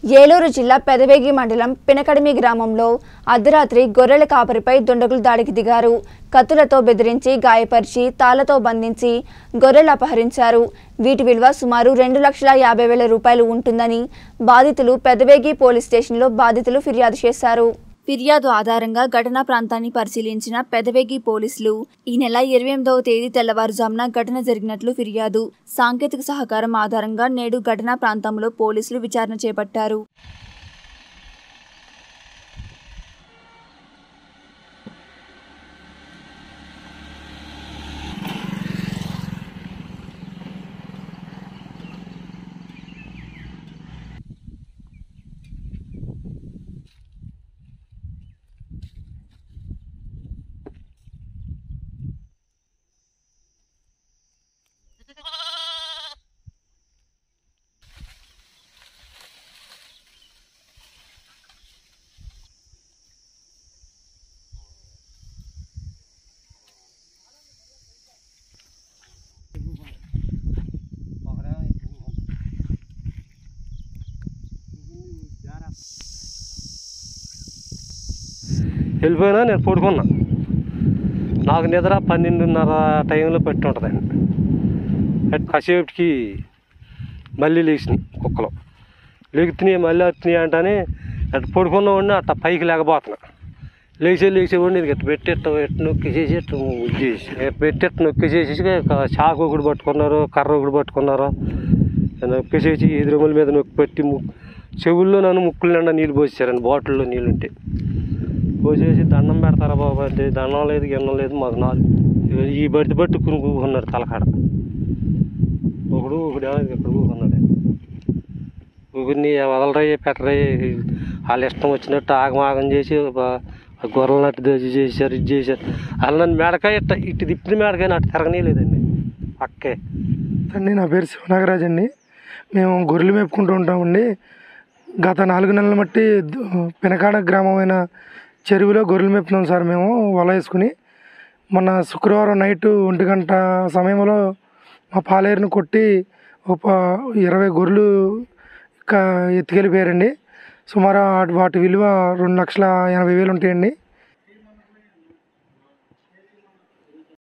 ఏలూరు జిల్లా పెదవేగి మండలం పినకడిమి గ్రామంలో అర్ధరాత్రి గొర్రెల కాపరిపై దుండగులు దాడికి దిగారు కత్తులతో బెదిరించి గాయపరిచి తాళ్లతో బంధించి గొర్రెలు అపహరించారు వీటి విలువ సుమారు రెండు లక్షల యాభై వేల రూపాయలు ఉంటుందని బాధితులు పెదవేగి పోలీస్ స్టేషన్లో బాధితులు ఫిర్యాదు చేశారు ఫిర్యాదు ఆధారంగా ఘటనా ప్రాంతాన్ని పరిశీలించిన పెదవేగి పోలీసులు ఈ నెల ఇరవై ఎనిమిదవ తేదీ తెల్లవారుజామున ఘటన జరిగినట్లు ఫిర్యాదు సాంకేతిక సహకారం ఆధారంగా నేడు ఘటనా ప్రాంతంలో పోలీసులు విచారణ చేపట్టారు వెళ్ళిపోయినా నేను పడుకున్నా నాకు నిద్ర పన్నెండున్నర టైంలో పెట్టి ఉంటుందండి అట్ కాసేపటికి మళ్ళీ లేచినాయి కుక్కలు లెగుతున్నాయి మళ్ళీ వస్తున్నాయి అంటని అటు పడుకున్న వాడిని అట్ట పైకి లేకపోతున్నా లేచే లేచే వాడిని ఇది ఇట్ట పెట్టి ఇట్ట ఇట్ట నొక్కేసేసి ఇట్ట ఇది చేసి ఇట్ట పెట్టి ఇట్ట నొక్కేసేసి ఇక చాకు ఒకటి పట్టుకున్నారు కర్ర ఒకటి పట్టుకున్నారు నొక్కేసేసి ఎదురుమల మీద నొక్కి పెట్టి ము- చెవుల్లో నన్ను ముక్కులు నిండా నీళ్ళు పోసేసారండి బాటిల్లో నీళ్ళు ఉంటే పోసేసి దండం పెడతారా బాబు అంటే దండం లేదు గిన్నం లేదు మాకు నాలుగు ఈ బట్టి బట్టి కూకున్నారు తలకాడ ఒకడు ఒకడు ఇక్కడ కూకున్నాడు ఊరిని వదలరాయి పెట్టరాయి వాళ్ళ ఇష్టం వచ్చినట్టు ఆగమాగం చేసి బా- ఆ గొర్రెల నట్టు దోచి చేశారు ఇది చేశారు వాళ్ళు నన్ను మేడకాయ ఇట్ట ఇటు తిప్పిన మేడకాయ నట్టు తిరగనీయలేదండి పక్కే అండి నా పేరు శివనాగరాజ్ అండి మేము గొర్రెలు మేపుకుంటూ ఉంటామండి గత నాలుగు నెలల మట్టి దు- పెనకాడ గ్రామమైన చెరువులో గొర్రెలు మేపుతున్నాం సార్ మేము వల వేసుకుని మొన్న శుక్రవారం నైట్ ఒంటి గంట సమయంలో మా పాలేరుని కొట్టి ఒక ప- ఇరవై గొర్రెలు ఇక ఎత్తుకెళ్ళిపోయారండి సుమారు ఆ- వాటి విలువ రెండు లక్షల ఎనభై వేలు ఉంటాయండి